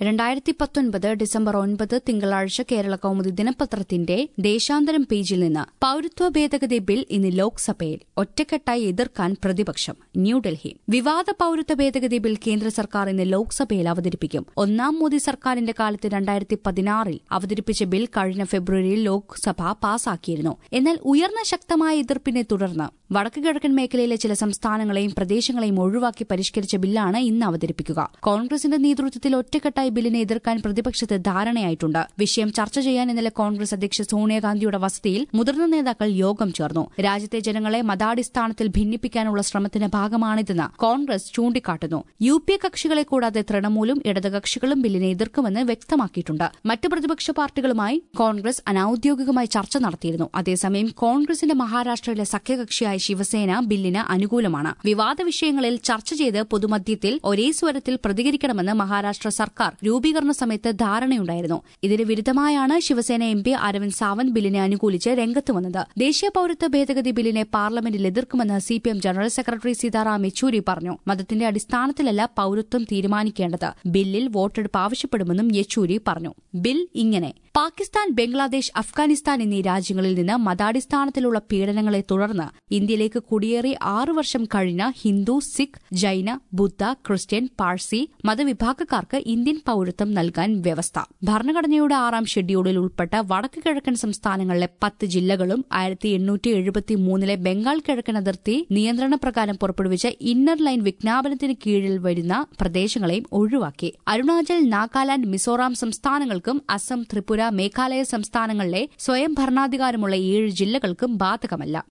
രണ്ടായിരത്തി പത്തൊൻപത് ഡിസംബർ ഒൻപത് തിങ്കളാഴ്ച കേരള കൌമുദി ദിനപത്രത്തിന്റെ ദേശാന്തരം പേജിൽ നിന്ന് പൌരത്വ ഭേദഗതി ബിൽ ഇന്ന് ലോക്സഭയിൽ ഒറ്റക്കെട്ടായി എതിർക്കാൻ പ്രതിപക്ഷം ന്യൂഡൽഹി വിവാദ പൌരത്വ ഭേദഗതി ബിൽ കേന്ദ്ര സർക്കാർ ഇന്ന് ലോക്സഭയിൽ അവതരിപ്പിക്കും ഒന്നാം മോദി സർക്കാരിന്റെ കാലത്ത് രണ്ടായിരത്തി പതിനാറിൽ അവതരിപ്പിച്ച ബിൽ കഴിഞ്ഞ ഫെബ്രുവരിയിൽ ലോക്സഭ പാസാക്കിയിരുന്നു എന്നാൽ ഉയർന്ന ശക്തമായ എതിർപ്പിനെ തുടർന്ന് വടക്കു കിഴക്കൻ മേഖലയിലെ ചില സംസ്ഥാനങ്ങളെയും പ്രദേശങ്ങളെയും ഒഴിവാക്കി പരിഷ്കരിച്ച ബില്ലാണ് ഇന്ന് അവതരിപ്പിക്കുക കോൺഗ്രസിന്റെ നേതൃത്വത്തിൽ ഒറ്റക്കെട്ടായി ബില്ലിനെ എതിർക്കാൻ പ്രതിപക്ഷത്ത് ധാരണയായിട്ടുണ്ട് വിഷയം ചർച്ച ചെയ്യാൻ ഇന്നലെ കോൺഗ്രസ് അധ്യക്ഷ സോണിയാഗാന്ധിയുടെ വസതിയിൽ മുതിർന്ന നേതാക്കൾ യോഗം ചേർന്നു രാജ്യത്തെ ജനങ്ങളെ മതാടിസ്ഥാനത്തിൽ ഭിന്നിപ്പിക്കാനുള്ള ശ്രമത്തിന്റെ ഭാഗമാണിതെന്ന് കോൺഗ്രസ് ചൂണ്ടിക്കാട്ടുന്നു യു പി എ കക്ഷികളെ കൂടാതെ തൃണമൂലും ഇടതുകക്ഷികളും ബില്ലിനെ എതിർക്കുമെന്ന് വ്യക്തമാക്കിയിട്ടുണ്ട് മറ്റ് പ്രതിപക്ഷ പാർട്ടികളുമായി കോൺഗ്രസ് അനൌദ്യോഗികമായി ചർച്ച നടത്തിയിരുന്നു അതേസമയം കോൺഗ്രസിന്റെ മഹാരാഷ്ട്രയിലെ സഖ്യകക്ഷിയായ ശിവസേന ബില്ലിന് അനുകൂലമാണ് വിവാദ വിഷയങ്ങളിൽ ചർച്ച ചെയ്ത് പൊതുമധ്യത്തിൽ ഒരേ സ്വരത്തിൽ പ്രതികരിക്കണമെന്ന് മഹാരാഷ്ട്ര സർക്കാർ രൂപീകരണ സമയത്ത് ധാരണയുണ്ടായിരുന്നു ഇതിന് വിരുദ്ധമായാണ് ശിവസേന എം പി അരവിന്ദ് സാവന്ത് ബില്ലിനെ അനുകൂലിച്ച് രംഗത്ത് വന്നത് ദേശീയ പൌരത്വ ഭേദഗതി ബില്ലിനെ പാർലമെന്റിൽ എതിർക്കുമെന്ന് CPM general secretary Sitaram Yechury പറഞ്ഞു മതത്തിന്റെ അടിസ്ഥാനത്തിലല്ല പൌരത്വം തീരുമാനിക്കേണ്ടത് ബില്ലിൽ വോട്ടെടുപ്പ് ആവശ്യപ്പെടുമെന്നും യെച്ചൂരി പറഞ്ഞു ബിൽ ഇങ്ങനെ പാകിസ്ഥാൻ ബംഗ്ലാദേശ് അഫ്ഗാനിസ്ഥാൻ എന്നീ രാജ്യങ്ങളിൽ നിന്ന് മതാടിസ്ഥാനത്തിലുള്ള പീഡനങ്ങളെ തുടർന്ന് ഇന്ത്യയിലേക്ക് കുടിയേറി ആറു വർഷം കഴിഞ്ഞ ഹിന്ദു സിഖ് ജൈന ബുദ്ധ ക്രിസ്ത്യൻ പാഴ്സി മതവിഭാഗക്കാർക്ക് ഇന്ത്യൻ പൌരത്വം നൽകാൻ വ്യവസ്ഥ ഭരണഘടനയുടെ ആറാം ഷെഡ്യൂളിൽ ഉൾപ്പെട്ട വടക്ക് കിഴക്കൻ സംസ്ഥാനങ്ങളിലെ പത്ത് ജില്ലകളും ആയിരത്തി എണ്ണൂറ്റി എഴുപത്തി മൂന്നിലെ ബംഗാൾ കിഴക്കൻ അതിർത്തി നിയന്ത്രണ പ്രകാരം പുറപ്പെടുവിച്ച ഇന്നർ ലൈൻ വിജ്ഞാപനത്തിന് കീഴിൽ വരുന്ന പ്രദേശങ്ങളെയും ഒഴിവാക്കി അരുണാചൽ നാഗാലാന്റ് മിസോറാം സംസ്ഥാനങ്ങൾക്കും അസം ത്രിപുര മേഘാലയ സംസ്ഥാനങ്ങളിലെ സ്വയം ഭരണാധികാരമുള്ള ഏഴ് ജില്ലകൾക്കും ബാധകമല്ല